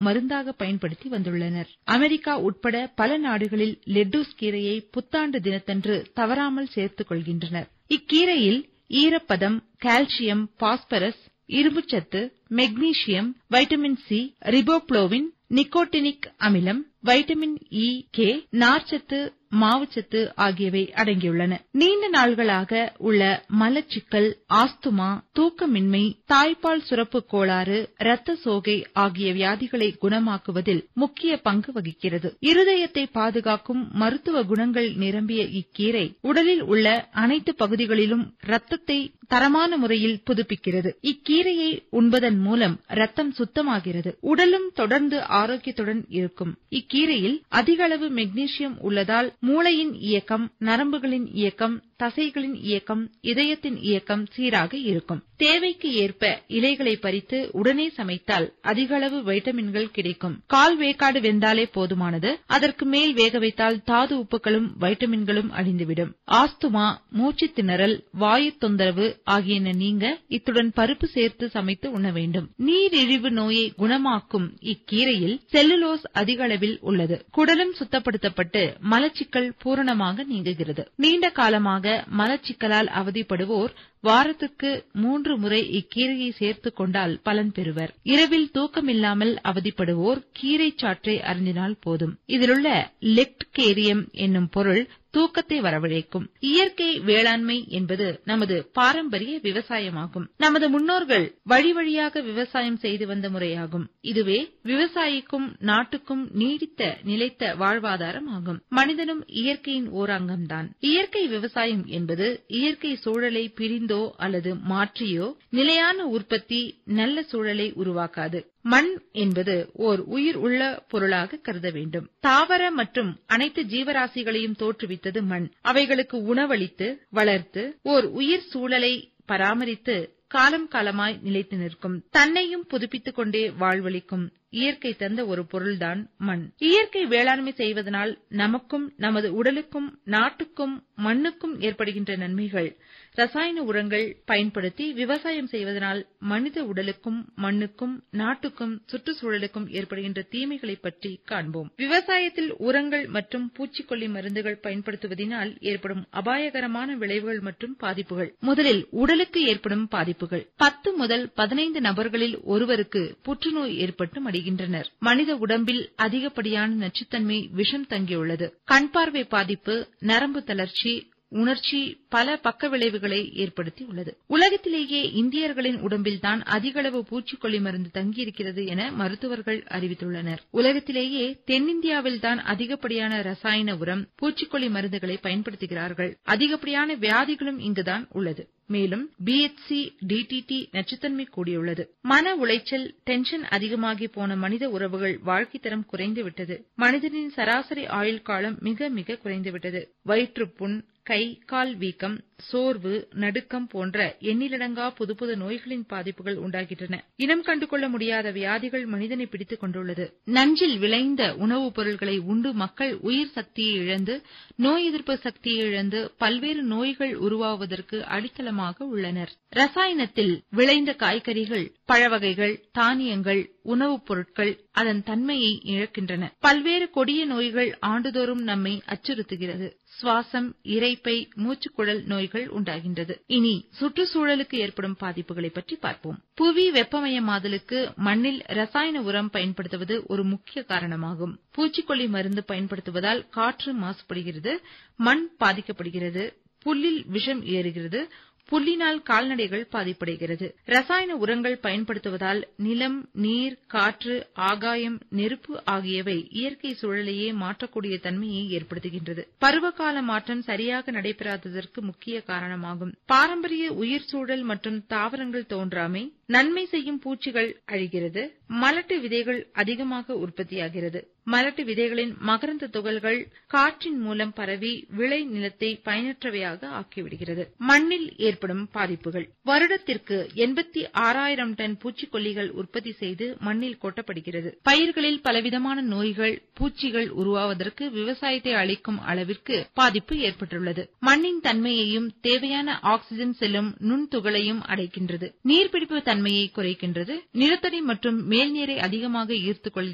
மருந்தாக பயன்படுத்தி வந்துள்ளனர் அமெரிக்கா உட்பட பல நாடுகளில் லெட்டூஸ் கீரையை புத்தாண்டு தினத்தன்று தவறாமல் சேர்த்துக் கொள்கின்றனர் இக்கீரையில் ஈரப்பதம் கால்சியம் பாஸ்பரஸ் இரும்புச்சத்து magnesium vitamin C riboflavin nicotinic அமிலம் வைட்டமின் இ கே நார்ச்சத்து மாவுச்சத்து ஆகியவை அடங்கியுள்ளன நீண்ட நாள்களாக உள்ள மலச்சிக்கல் ஆஸ்துமா தூக்கமின்மை தாய்ப்பால் சுரப்பு கோளாறு இரத்த சோகை ஆகிய வியாதிகளை குணமாக்குவதில் முக்கிய பங்கு வகிக்கிறது இருதயத்தை பாதுகாக்கும் மருத்துவ குணங்கள் நிரம்பிய இக்கீரை உடலில் உள்ள அனைத்து பகுதிகளிலும் ரத்தத்தை தரமான முறையில் புதுப்பிக்கிறது இக்கீரையை உண்பதன் மூலம் ரத்தம் சுத்தமாகிறது உடலும் தொடர்ந்து ஆரோக்கியத்துடன் இருக்கும் இக்கீரையில் அதிக அளவு மெக்னீசியம் உள்ளதால் மூளையின் இயக்கம் நரம்புகளின் இயக்கம் தசைகளின் இயக்கம் இதயத்தின் இயக்கம் சீராக இருக்கும் தேவைக்கு ஏற்ப இலைகளை பறித்து உடனே சமைத்தால் அதிக அளவு வைட்டமின்கள் கிடைக்கும் கால் வேக்காடு வெந்தாலே போதுமானது அதற்கு மேல் வேக வைத்தால் தாது உப்புகளும் வைட்டமின்களும் அழிந்துவிடும் ஆஸ்துமா மூச்சு திணறல் வாயு தொந்தரவு ஆகியன நீங்க இத்துடன் பருப்பு சேர்த்து சமைத்து உண்ண வேண்டும் நீரிழிவு நோயை குணமாக்கும் இக்கீரையில் செல்லுலோஸ் அதிக அளவில் உள்ளது குடலும் சுத்தப்படுத்தப்பட்டு மலச்சிக்கல் பூரணமாக நீங்குகிறது நீண்ட காலமாக மலச்சிக்கலால் அவதிப்படுவோர் வாரத்துக்கு மூன்று முறை இக்கீரையை சேர்த்துக் கொண்டால் பலன் பெறுவர் இரவில் தூக்கமில்லாமல் அவதிப்படுவோர் கீரை சாற்றை அருந்தினால் போதும் இதிலுள்ள லெக்ட்கேரியம் என்னும் பொருள் தூக்கத்தை வரவழைக்கும் இயற்கை வேளாண்மை என்பது நமது பாரம்பரிய விவசாயமாகும் நமது முன்னோர்கள் வழி வழியாக விவசாயம் செய்து வந்த முறையாகும் இதுவே விவசாயிக்கும் நாட்டுக்கும் நீடித்த நிலைத்த வாழ்வாதாரம் ஆகும் மனிதனும் இயற்கையின் ஓர் அங்கம்தான் இயற்கை விவசாயம் என்பது இயற்கை சூழலை பிரிந்தோ அல்லது மாற்றியோ நிலையான உற்பத்தி நல்ல சூழலை உருவாக்காது மண் என்பது ஓர் உயிர் உள்ள பொருளாக கருத வேண்டும் தாவர மற்றும் அனைத்து ஜீவராசிகளையும் தோற்றுவித்தது மண் அவைகளுக்கு உணவளித்து வளர்த்து ஓர் உயிர் சூழலை பராமரித்து காலம் காலமாய் நிலைத்து நிற்கும் தன்னையும் புதுப்பித்துக் கொண்டே வாழ்வளிக்கும் இயற்கை தந்த ஒரு பொருள்தான் மண் இயற்கை வேளாண்மை செய்வதனால் நமக்கும் நமது உடலுக்கும் நாட்டுக்கும் மண்ணுக்கும் ஏற்படுகின்ற நன்மைகள் ரசாயன உரங்கள் பயன்படுத்தி விவசாயம் செய்வதனால் மனித உடலுக்கும் மண்ணுக்கும் நாட்டுக்கும் சுற்றுச்சூழலுக்கும் ஏற்படுகின்ற தீமைகளை பற்றி காண்போம் விவசாயத்தில் உரங்கள் மற்றும் பூச்சிக்கொல்லி மருந்துகள் பயன்படுத்துவதனால் ஏற்படும் அபாயகரமான விளைவுகள் மற்றும் பாதிப்புகள் முதலில் உடலுக்கு ஏற்படும் பாதிப்புகள் பத்து முதல் பதினைந்து நபர்களில் ஒருவருக்கு புற்றுநோய் ஏற்பட்டு மடிகின்றனர் மனித உடம்பில் அதிகப்படியான நச்சுத்தன்மை விஷம் தங்கியுள்ளது கண் பார்வை பாதிப்பு நரம்பு தளர்ச்சி உணர்ச்சி பல பக்க விளைவுகளை ஏற்படுத்தி உள்ளது உலகத்திலேயே இந்தியர்களின் உடம்பில்தான் அதிகளவு பூச்சிக்கொல்லி மருந்து தங்கியிருக்கிறது என மருத்துவர்கள் அறிவித்துள்ளனர் உலகத்திலேயே தென்னிந்தியாவில்தான் அதிகப்படியான ரசாயன உரம் பூச்சிக்கொல்லி மருந்துகளை பயன்படுத்துகிறார்கள் அதிகப்படியான வியாதிகளும் இங்குதான் உள்ளது மேலும் பிஎச்சி டிடிடி நச்சுத்தன்மை கூடியுள்ளது மன உளைச்சல் டென்ஷன் அதிகமாகி போன மனித உறவுகள் வாழ்க்கை தரம் குறைந்துவிட்டது மனிதனின் சராசரி ஆயுள் காலம் மிக மிக குறைந்துவிட்டது வயிற்றுப்புண் கை கால் வீக்கம் சோர்வு நடுக்கம் போன்ற எண்ணிலடங்கா புது புது நோய்களின் பாதிப்புகள் உண்டாகின்றன இனம் கண்டுகொள்ள முடியாத வியாதிகள் மனிதனை பிடித்துக் கொண்டுள்ளது நஞ்சில் விளைந்த உணவுப் பொருட்களை உண்டு மக்கள் உயிர் சக்தியை இழந்து நோய் எதிர்ப்பு சக்தியை இழந்து பல்வேறு நோய்கள் உருவாவதற்கு அடித்தளமாக உள்ளனர் ரசாயனத்தில் விளைந்த காய்கறிகள் பழவகைகள் தானியங்கள் உணவுப் பொருட்கள் அதன் தன்மையை இழக்கின்றன பல்வேறு கொடிய நோய்கள் ஆண்டுதோறும் நம்மை அச்சுறுத்துகிறது சுவாசம் இரைப்பை மூச்சுக்குழல் நோய்கள் உண்டாகின்றது இனி சுற்றுச்சூழலுக்கு ஏற்படும் பாதிப்புகளை பற்றி பார்ப்போம் புவி வெப்பமயமாதலுக்கு மண்ணில் ரசாயன உரம் பயன்படுத்துவது ஒரு முக்கிய காரணமாகும் பூச்சிக்கொல்லி மருந்து பயன்படுத்துவதால் காற்று மாசுபடுகிறது மண் பாதிக்கப்படுகிறது புல்லில் விஷம் ஏறுகிறது புல்லினால் கால்நடைகள் பாதிப்படைகிறது ரசாயன உரங்கள் பயன்படுத்துவதால் நிலம் நீர் காற்று ஆகாயம் நெருப்பு ஆகியவை இயற்கை சூழலையே மாற்றக்கூடிய தன்மையை ஏற்படுத்துகின்றது பருவகால மாற்றம் சரியாக நடைபெறாததற்கு முக்கிய காரணமாகும் பாரம்பரிய உயிர் சூழல் மற்றும் தாவரங்கள் தோன்றாமை நன்மை செய்யும் பூச்சிகள் அழிகிறது மலட்டு விதைகள் அதிகமாக உற்பத்தியாகிறது மலட்டு விதைகளின் மகரந்த துகள்கள் காற்றின் மூலம் பரவி விளை நிலத்தை பயனற்றவையாக ஆக்கிவிடுகிறது மண்ணில் ஏற்படும் பாதிப்புகள் வருடத்திற்கு எண்பத்தி ஆறாயிரம் டன் பூச்சிக்கொல்லிகள் உற்பத்தி செய்து மண்ணில் கொட்டப்படுகிறது பயிர்களில் பலவிதமான நோய்கள் பூச்சிகள் உருவாவதற்கு விவசாயத்தை அளிக்கும் அளவிற்கு பாதிப்பு ஏற்பட்டுள்ளது மண்ணின் தன்மையையும் தேவையான ஆக்ஸிஜன் செல்லும் நுண்துகளையும் அடைக்கின்றது நீர்பிடிப்பு தன்மையை குறைக்கின்றது நிலத்தடி மற்றும் மேல்நீரை அதிகமாக ஈர்த்துக் கொள்கிறது